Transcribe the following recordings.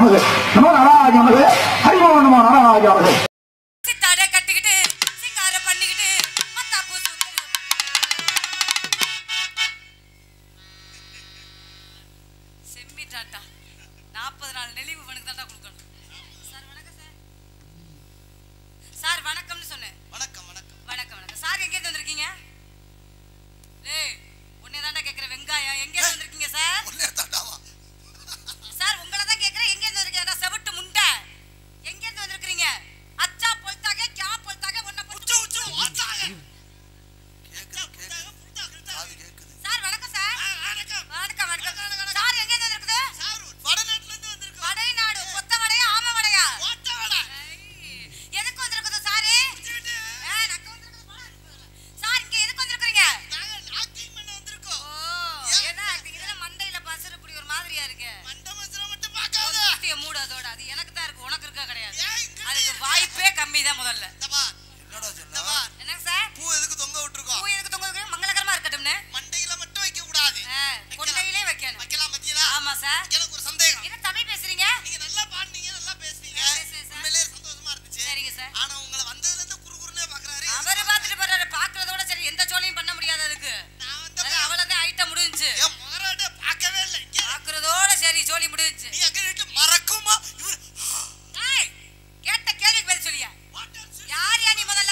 நமது நம நாராஜ நமது ஹரிமோ நம நாராஜ நமது சித்தாடை கட்டிக்கிட்டு சிங்காரம் பண்ணிக்கிட்டு மத்தாப்பூ சுந்தரி செம்மிட்டான்டா நாற்பது நாள் நெளிவு இவனுக்கு தான்டா கொடுக்கணும் சார் வணக்கம் சார் சார் வணக்கம்னு சொன்னேன் வணக்கம் வணக்கம் வணக்கம் வணக்கம் சார் எங்கேருந்து வந்திருக்கீங்க ஏய் உன்னை தான்டா கேட்குறேன் வெங்காயம் எங்கேருந்து வந்திருக்கீங்க சார் ஒன்னே தாண்டாவா சார் உங்களை தான் கேட்குறேன் எங்கேருந்து வந்திருக்கீங்க செவிட்டு முண்டை எங்கேருந்து வந்திருக்கிறீங்க அச்சா பொழுத்தாக கியா பொழுத்தாக உன்னை உச்சு உச்சு வாச்சாங்க கேக்குது கேக்குது காது கேக்குது சார் வணக்கம் சார் வணக்கம் வணக்கம் வணக்கம் சார் எங்கேருந்து வந்திருக்குது சார் வடநாட்டுல இருந்து வந்திருக்கோம் வடை நாடு கொத்த வடையா ஆம வடையா ஓட்ட வடை ஐ, எதுக்கு வந்திருக்குது சாரு ஆ, நக்க வந்திருக்குது போல. சார் இங்க எதுக்கு வந்திருக்கீங்க நாங்க ஆக்டிங் பண்ண வந்திருக்கோம் ஓ என்ன acting? இதெல்லாம் மண்டையில பசரு இப்படி ஒரு மாதிரியா இருக்கு மண்ட மசுர மட்டும் பார்க்காத குத்திய மூடு அதோட அது எனக்கு தான் இருக்கு உனக்கு இருக்கா கிடையாது ஏன் இங்க அதுக்கு வாய்ப்பே கம்மி தான் முதல்ல தபா என்னடா சொன்னா என்னங்க சார் பூ எதுக்கு தொங்க விட்டுருக்கோம் பூ எதுக்கு தொங்க வைக்கிறீங்க? மங்களகரமா இருக்கட்டும்னு மண்டையில மட்டும் வைக்க கூடாது ஆ, கொண்டையிலே வைக்கணும் வைக்கலாம் பத்தியலா ஆமா சார் எனக்கு ஒரு சந்தேகம் என்ன தமிழ் பேசுறீங்க நீங்க நல்லா பாடுனீங்க நல்லா பேசுனீங்க பேசுறேன் சார். உண்மையிலேயே சந்தோஷமா இருந்துச்சு சரிங்க சார் ஆனா உங்களை வந்ததுல இருந்து குறுகுறுனே பாக்குறாரு அவரு பார்த்துட்டு போறாரு பாக்குறதோட சரி எந்த சோலையும் பண்ண முடியாது அதுக்கு நான் வந்து அது அவ்வளவுதான் ஐட்டம் முடிஞ்சுச்சு என் முகராட்ட பார்க்கவே இல்லை இங்க பாக்குறதோட சரி சோலி முடிஞ்சுச்சு நீ அங்க நின்று மறக்குமா இவர் ஏய், கேட்ட கேள்விக்கு பதில் சொல்லியா வாட்டர் சு- யார் யா நீ முதல்ல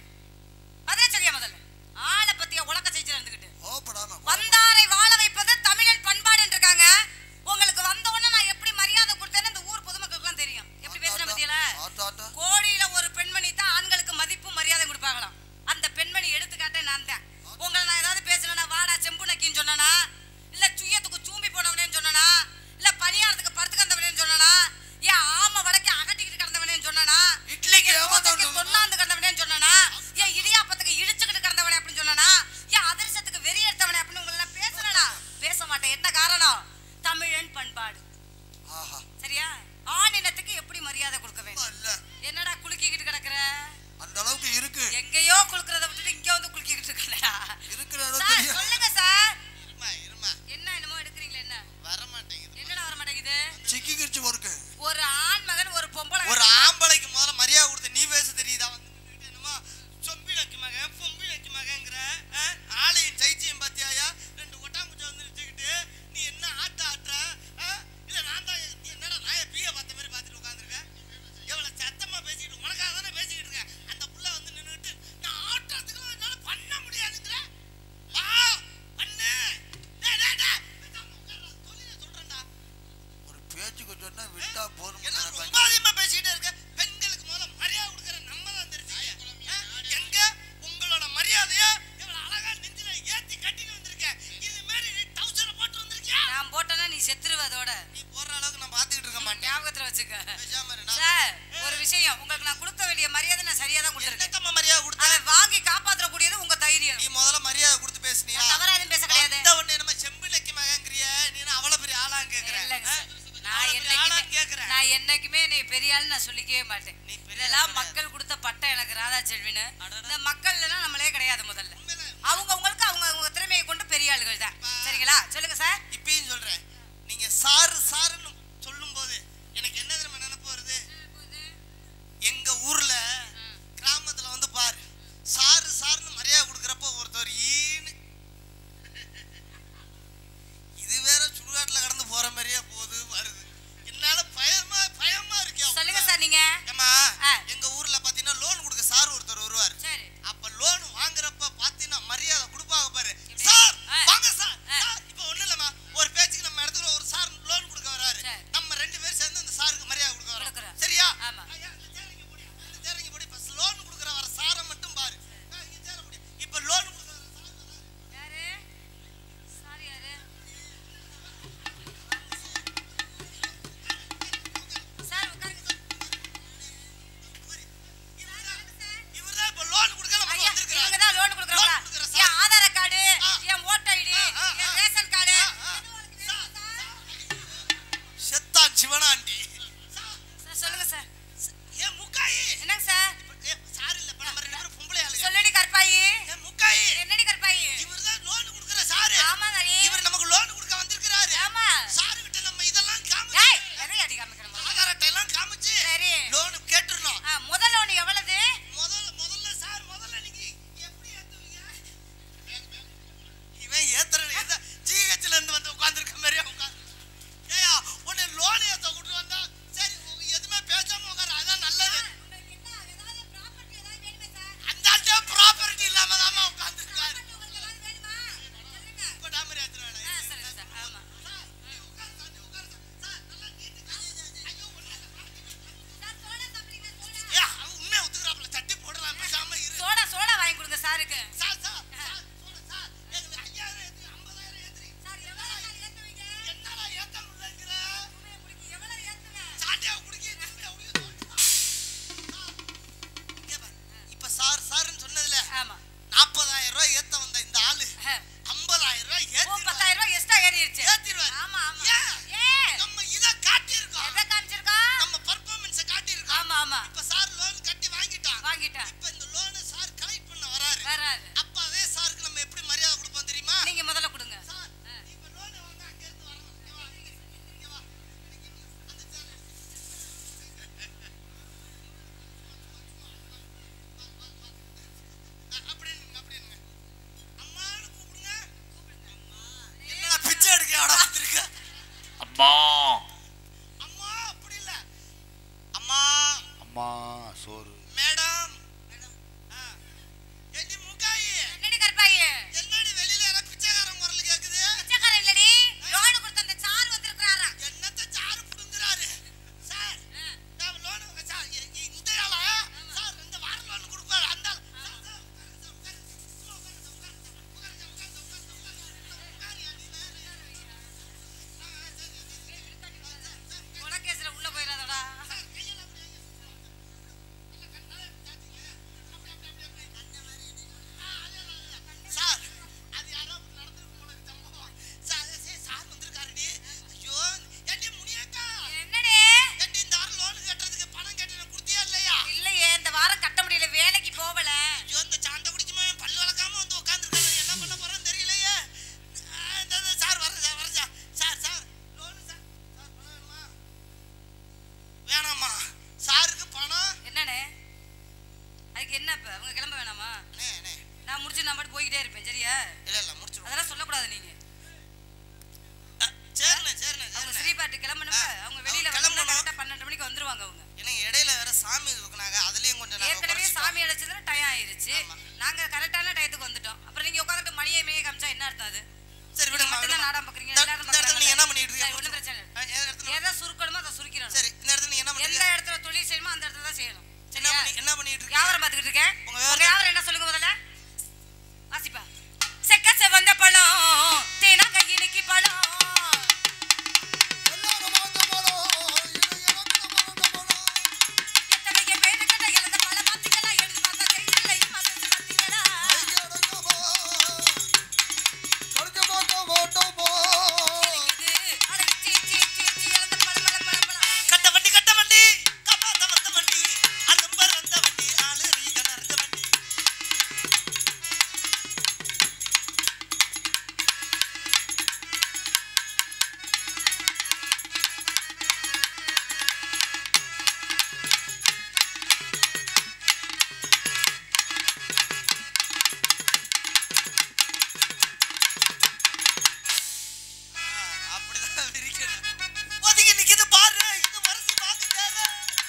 பதில சொல்லியா முதல்ல ஆளை பத்திய உலக செய்தி இருந்துகிட்டு கோபப்படாம வந்தாரை வாழ வைப்பது தமிழன் பண்பாடு இருக்காங்க உங்களுக்கு வந்த உடனே நான் எப்படி மரியாதை கொடுத்தேன்னு இந்த ஊர் பொதுமக்களுக்குலாம் தெரியும் எப்படி பேசுற பத்தியில ஆட்டா, ஆட்டா. கோடியில ஒரு பெண்மணி தான் ஆண்களுக்கு மதிப்பு மரியாதை கொடுப்பாங்களாம் அந்த பெண்மணி எடுத்துக்காட்டே நான் தான் உங்களை நான் ஏதாவது பேசணும்னா வாடா செம்பு நக்கின்னு சொன்னனா இல்ல சுயத்துக்கு சூம்பி போனவனேன்னு சொன்னனா இல்ல பணியாரத்துக்கு படுத்து கிடந்தவனேன்னு சொன்னனா ஏன் ஆம வடக்கே அகட்டிக்கிட்டு கிடந்தவனேன்னு சொன்னனா இட்லிக்கு தோசைக்கு ஏமாந்தவன் கொண்டாந்து கிடந்தவனேன்னு சொன்னனா ஏன் இடியாப்பத்துக்கு இடிச்சுக்கிட்டு கிடந்தவனே அப்படின்னு சொன்னனா ஏன் அதிர்ஷ்டத்துக்கு வெறி எடுத்தவனே அப்படின்னு உங்களை எல்லாம் பேசுறேனா பேச மாட்டேன் என்ன காரணம் தமிழன் பண்பாடு ஆஹா சரியா ஆண் இனத்துக்கு எப்படி மரியாதை கொடுக்க வேண்டும் இல்ல என்னடா குலுக்கிக்கிட்டு கிடக்குற அந்த அளவுக்கு இருக்கு எங்கேயோ குலுக்குறத விட்டுட்டு இங்க வந்து குலுக்கிக்கிட்டு இருக்கலடா இருக்கிற இடம் சார் தெரியும் சொல்லுங்க சார் இருமா இருமா என்ன என்னமோ எடுக்கிறீங்களா என்ன வர மாட்டேங்குது என்னடா வர மாட்டேங்குது சிக்கிக்கிருச்சு ஒருக்கு ஒரு ஆண் மகன் ஒரு பொம்பளை ஒரு ஆம்பளைக்கு முதல்ல மரியாதை கொடுத்து நீ பேச தெரியுதா வந்து நின்னுக்கிட்டு என்னமோ சொம்பிழக்கு மகன் பொம்பிழக்கு மகங்கிற ஆ? ஆளையும் சைச்சியும் பாத்தியாயா ரெண்டு ஒட்டாங்குச்சை வந்து நிறுத்திக்கிட்டு நீ என்ன ஆட்ட ஆட்டுற ஆ? இல்ல நான் தான் நீ என்னடா நாய பீய பார்த்த மாதிரி பார்த்துட்டு உட்காந்துருக்க எவ்வளவு சத்தமா பேசிக்கிட்டு உனக்காக தானே பேசிக்கிட்டு இருக்கேன் அந்த புள்ள வந்து நின்னுக்கிட்டு நான் ஆட்டுறதுக்கு என்னால பண்ண முடியாதுங்கிற வா பண்ணு டேய், டேய், டேய். பேசாம உட்கார்றா. தொழிலை சொல்றேன்டா ஒரு பேச்சுக்கு சொன்னா விட்டா போதும் எல்லாம் ரொம்ப அதிகமா பேசிக்கிட்டே இருக்க பெண்களுக்கு முதல்ல மரியாதை கொடுக்குற நம்ம தான் தெரிஞ்சுக்க எங்க உங்களோட மரியாதைய இவ்வளவு அழகா நெஞ்சில ஏத்தி கட்டிட்டு வந்திருக்கேன் இது மாதிரி நீ டவுசரை போட்டு வந்திருக்கியா நான் போட்டேன்னா நீ செத்துருவ அதோட நீ போடுற அளவுக்கு நான் பாத்துக்கிட்டு இருக்க மாட்டேன் ஞாபகத்துல வச்சுக்க பேசாம இரு, நான் சார் ஒரு விஷயம் உங்களுக்கு நான் கொடுக்க வேண்டிய மரியாதை நான் சரியா தான் கொடுத்துருக்கேன் என்னத்தம்மா மரியாதை கொடுத்த அதை வாங்கி காப்பாற்றக்கூடியது உங்க தைரியம் நீ முதல்ல மரியாதை கொடுத்து பேசுனியா நான் தவறா எதுவும் பேச கிடையாது வந்த உடனே நம்ம செம்பிளைக்கு மகங்கிறிய நீ என்ன அவ்வளவு பெரிய ஆளான்னு கேக்குறேன் இல்லைங்க சார். நான் ஆளான்னு என்னைக்குமே கேக்குறேன் நான் என்னைக்குமே நீ பெரிய ஆளு நான் சொல்லிக்கவே மாட்டேன் நீ பெரிய இதெல்லாம் ஆளு மக்கள் கொடுத்த பட்டம் எனக்கு ராதா செல்வின்னு அடடா. இந்த மக்கள்லாம் நம்மளே கிடையாது முதல்ல உண்மைதான். அவங்க உங்களுக்கு அவங்க அவங்க திறமையை கொண்டு பெரிய ஆளுகள் தான் சரிங்களா சொல்லுங்க சார் இப்பயும் சொல்றேன் நீங்க சாரு சாருன்னு சொல்லும் போது எனக்கு என்ன தெரியுமா நினைப்பு வருது எங்க ஊர்ல கிராமத்துல வந்து பாரு சாரு சாருன்னு மரியாதை கொடுக்கறப்ப ஒருத்தர் ஈன்னு இது வேற சுடுகாட்டுல கடந்து போற மாதிரியே போகுது வருது என்னால பயமா பயமா இருக்கு சொல்லுங்க சார் நீங்க ஏமா ஆ. எங்க ஊர்ல பாத்தீங்கன்னா லோன் கொடுக்க சார் ஒருத்தர் வருவார் சரி அப்ப லோன் வாங்குறப்ப பாத்தீங்கன்னா மரியாதை கொடுப்பாங்க பாரு இப்படி? சார் ஆ. வாங்க சார் ஆ. சார், இப்ப ஒண்ணு இல்லம்மா ஒரு பேச்சுக்கு நம்ம இடத்துல ஒரு சார் லோன் கொடுக்க வராரு அம்மா சோறு மேடம் ஆ. ஏண்டி மூக்காயி என்னடி கருப்பாயி என்னடி வெளியில யாரோ பிச்சைக்காரன் குரல் கேக்குது பிச்சைக்காரன் இல்லடி லோனு கொடுத்த அந்த சார் வந்திருக்கிறாரா என்னத்த சாரு புடுங்குறாரு சார் நான் லோன் சார் இ- இ- இந்த ஆளா சார் இந்த வாரம் லோன் கொடுப்பாரு அந்த ஆள். சார், சார், உட்காருங்க சார், உட்காருங்க. சும்மா உட்காருங்க சார், உட்காருங்க சார். உட்காருங்க, உட்காருங்க, உட்காருங்க, உட்காருங்க. உட்காருங்க, நீ வேற. கொலகேஸ்ல உள்ள போயிடாதடா சார் அது யாரோ அப்படி நடந்திருக்கு போல இருக்கு சம்பவம். சார், சார், சார் வந்திருக்காருடி. ஐயோ, ஏண்டி முனியக்கா? என்னடி ஏண்டி இந்த வாரம் லோன் கட்டுறதுக்கு பணம் கேட்டு எனக்கு கொடுத்தியா இல்லையா? இல்லையே இந்த வாரம் கட்ட முடியல வேலைக்கு போகல ஐயோ, இந்த சாண்டை குடிக்குமா இவன் பல்லு விளக்காம வந்து உட்கார்ந்திருக்காரு. என்ன பண்ண போறேன்னு தெரியலையே. ஆ, இந்த, இந்த, சார் வரேன் சார், வரேன் sir. Sir, sir, loan sir. Sir, பணம் வேணுமா? வேணாம்மா. சாருக்கு பணம் என்னண்ணே அதுக்கு என்ன இப்ப அவங்க கிளம்ப வேணாமா அண்ணே, அண்ணே. நான் முடிச்சு நான் மட்டும் போய்கிட்டே இருப்பேன் சரியா இல்ல, இல்ல, முடிச்சிருவோம். அதெல்லாம் சொல்லக்கூடாது நீங்க ஆ, சரிண்ணே, சரிண்ணே, அவங்க சரிண்ணே. ஸ்ரீபாட்டு கிளம்பணும்ல ஆ, அவங்க வெளியில அவங்க வந்து கிளம்பணும். கரெக்டா பன்னெண்டு மணிக்கு வந்துருவாங்க அவங்க எனக்கு இடையில வேற சாமி இருக்குனாங்க அதுலயும் கொஞ்சம் நாங்க ஏற்கனவே குறைச்சிட்டோம். சாமி அழைச்சதுல டயம் ஆயிருச்சு ஆமா. நாங்க கரெக்டான டயத்துக்கு வந்துட்டோம் அப்புறம் நீங்க உட்காந்துட்டு மணியை மைய காமிச்சா என்ன அர்த்தம் அது சரி விடுங்க மட்டும் தான் விடுங்க. நாடகம் பாக்குறீங்க இந்த- எல்லாரும் இந்த இடத்துல நீங்க என்ன பண்ணிட்டு சரி, ஒண்ணும் இருக்கீங்க பிரச்சனை இல்லை ஆ, இந்த இடத்துல எதை சுருக்கணுமோ அதை சுருக்கிறோம் சரி இந்த இடத்துல நீங்க என்ன எந்த பண்றீங்க இடத்துல தொழில் செய்யணுமோ அந்த இடத்துல தான் செய்யணும் என்ன சரியா பண்ணி என்ன பண்ணிட்டு இருக்கீங்க வியாபாரம் பார்த்துக்கிட்டு இருக்கேன் உங்க உங்க வியாபாரத்தை- வியாபாரம் என்ன சொல்லுங்க முதல்ல வாசிப்பா செக்க செவந்த பழம் தேனாங்கையினிக்கு பழம் எல்லாரும் வாங்க போறோம் இது எனக்கு மறந்த போறோம் எத்தனை பேரு கிட்ட இழந்த பழம் பாத்தீங்களா எழுதி பார்த்தா தெரியல மனசு பாத்தீங்களா ஐயா அடங்கப்பா கடுக்க மாட்டோம் மாட்டோம் போ இது அழகு சீ சீ சீ சீ இழந்த பழம் பழம் பழம் பழம் கட்ட வண்டி கட்ட வண்டி கப்பாத்த வந்த வண்டி அலம்பர் வந்த வண்டி ஆளு ரீக நடந்த வண்டி ஆ, அப்படிதான் விரிக்கணும் ஒதுங்கி நிக்குது பாரு இது வரசி பாத்து தேரு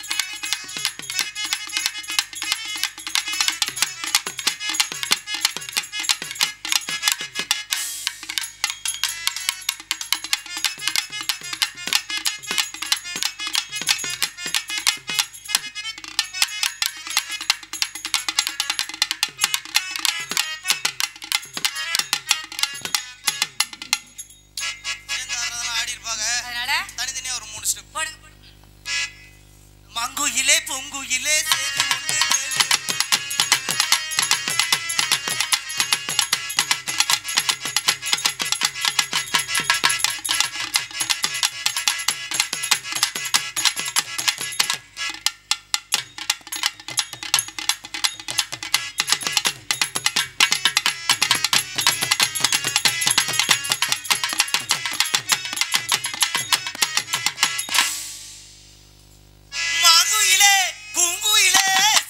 சேர்ந்து ஆடுறதெல்லாம் ஆடி இருப்பாங்க அதனால தனித்தனியா ஒரு மூணு ஸ்டெப் போடுங்க போடுங்க மங்குயிலே பொங்குயிலே சேதி ஒன்று கேளு. மாங்குயிலே பூங்குயிலே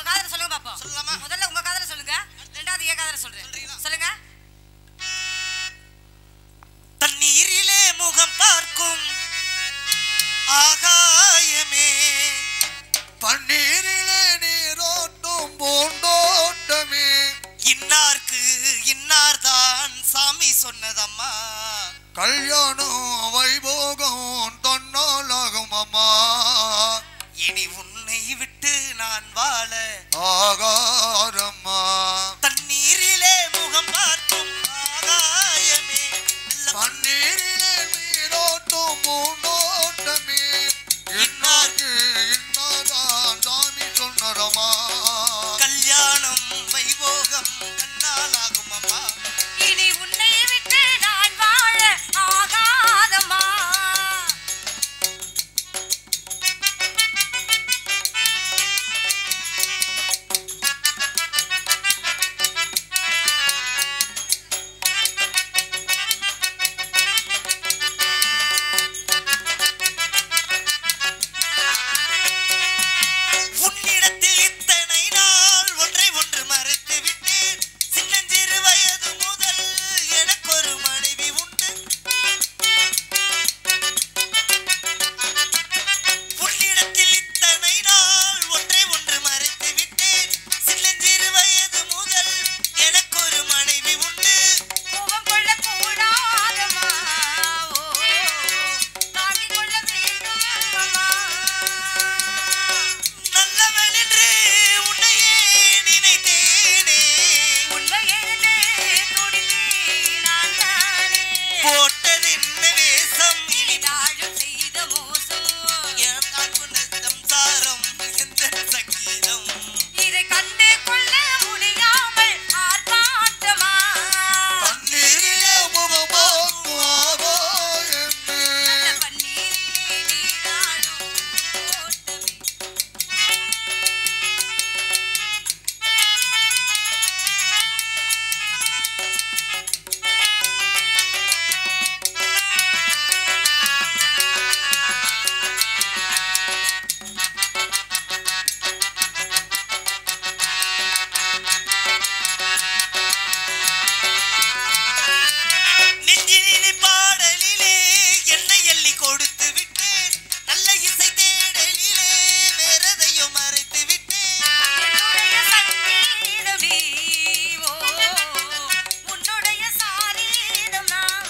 காதல சொல்லுங்க பாப்போம் சொல்லலாமா? முதல்ல உங்க காதல சொல்லுங்க ரெண்டாவது ஏன் காதல சொல்றேன் சொல்றீங்களா? சொல்லுங்க தண்ணீரிலே முகம் பார்க்கும் ஆகாயமே பன்னீரிலே நீரோட்டும் பூந்தோட்டமே இன்னார்க்கு இன்னார்தான் சாமி சொன்னதம்மா கல்யாணம் வைபோகம் தன்னாலாகும் அம்மா இனி உன்னை விட்டு நான் வாழ ஆகாரம்மா தண்ணீரிலே முகம் பார்க்கும் ஆகாயமே நல்ல பன்னீரிலே நீரோட்டும் பூந்தோட்டமே இன்னார்க்கு இன்னாதான் சாமி சொன்னதம்மா கல்யாணம் வைபோகம் கண்ணாலாகும் அம்மா இனி உன்னை விட்டு நான் வாழ ஆகாதம்மா உன்னிடத்தில் இத்தனை நாள் ஒன்றை ஒன்று மறைத்து விட்டேன் சின்னஞ்சிறு வயது முதல் எனக்கு ஒரு மனைவி உண்டு உன்னிடத்தில் இத்தனை நாள் ஒன்றை ஒன்று மறைத்து விட்டேன் சின்னஞ்சிறு வயது முதல் எனக்கு ஒரு மனைவி உண்டு கோபம் கொள்ள கூடாதம்மா ஓ தாங்கிக் கொள்ள வேண்டும் அம்மா நல்லவள் என்று உன்னையே நினைத்தேனே உண்மையிலே துடித்தேன் நான் தானே போட்டது என்ன வேஷம் இனி நாளும் செய்த மோசம் என் அன்பு சம்சாரம் எந்த சங்கீதம் இதை கண்டு கொள்ள முடியாமல் ஆர்ப்பாட்டமா பன்னீரிலே முகமாக்கும் ஆகாயமே நல்ல பன்னீரிலே நீராடும் தோட்டமே நெஞ்சினிலே பாடலிலே என்னை எள்ளி கொடுத்து விட்டேன் நல்ல இசை தேடலிலே வேறதையும் மறைத்து விட்டேன் என்னுடைய சங்கீதம் நீ ஓ உன்னுடைய சாரீதம் நான்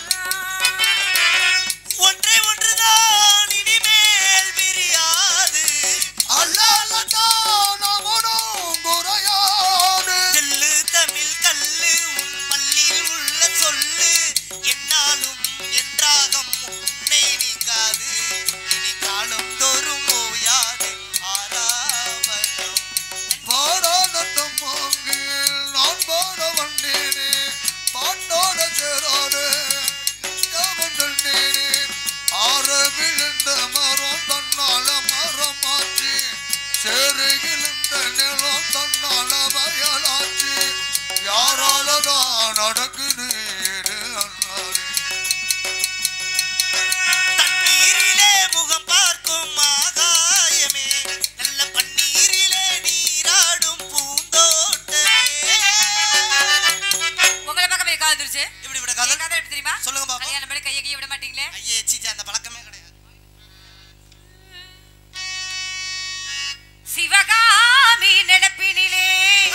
ஒன்றே ஒன்றுதான் இனிமேல் பிரியாது அல்லாலதான் நம்முடன் குறையாது செல்லு தமிழ் கல்லு உன் பள்ளியில் உள்ள சொல்லு என்னாலும் என்றாகம் உன்னை நீங்காது இனி காலம் தோறும் ஓயாது ஆறாவலம் பாடானத்தம் வாங்கில் நான் பாட வந்தேனே பாட்டோட சேராது ஞாபகம் சொன்னேனே ஆற விழுந்த மரம் தன்னால மரமாச்சு சேரு விழுந்த நிலம் தன்னால வயலாச்சு யாரால தான் நடக்குது இது அண்ணாலே தண்ணீரிலே முகம் பார்க்கும் ஆகாயமே நல்ல பன்னீரிலே நீராடும் பூந்தோட்டமே உங்களை பக்கமே காதுருச்சு எப்படி விட என் கதை கதை எப்படி தெரியுமா சொல்லுங்க பாப்போம். கல்யாணம் பண்ணி கையை கையை விட மாட்டீங்களே ஐயே சீச்சா அந்த பழக்கமே கிடையாது சிவகாமி நினைப்பினிலே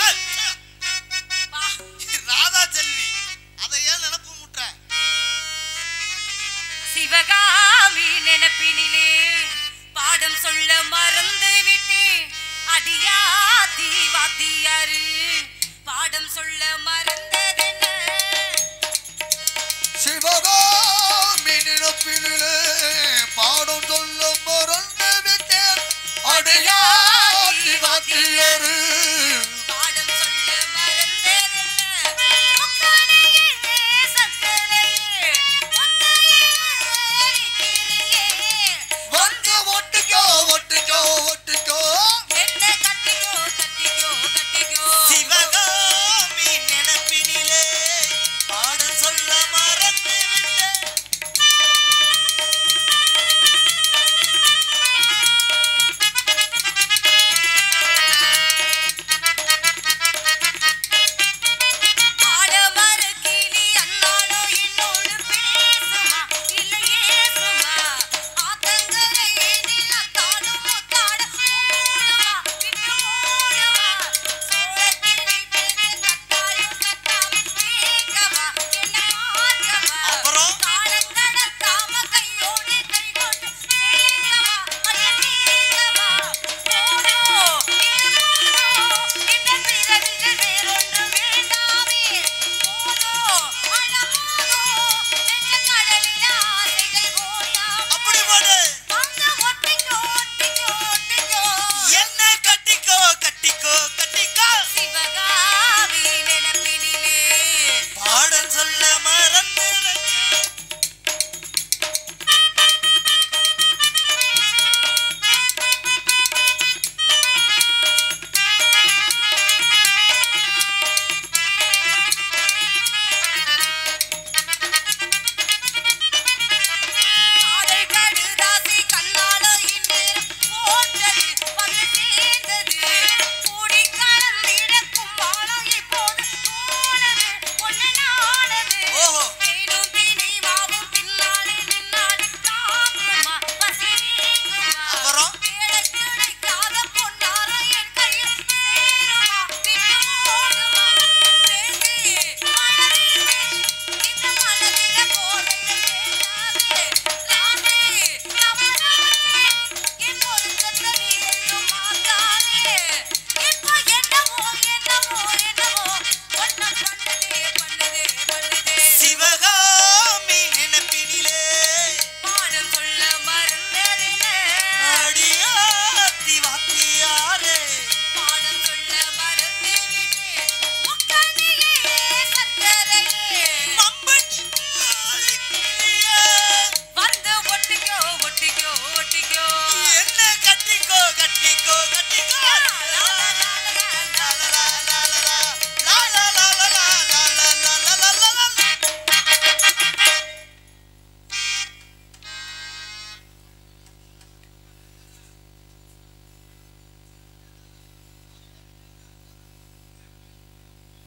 வா. ராதா செல்வி அதை ஏன் நினப்பு முட்டுற சிவகாமி நினைப்பினிலே பாடம் சொல்ல மறந்து விட்டேன் அடியாத்தி வாத்தியாரு பாடம் சொல்ல மறந்ததென்ன சிவகாமி நிரப்பிலே பாடம் சொல்ல மறந்து விட்டேன் அடையா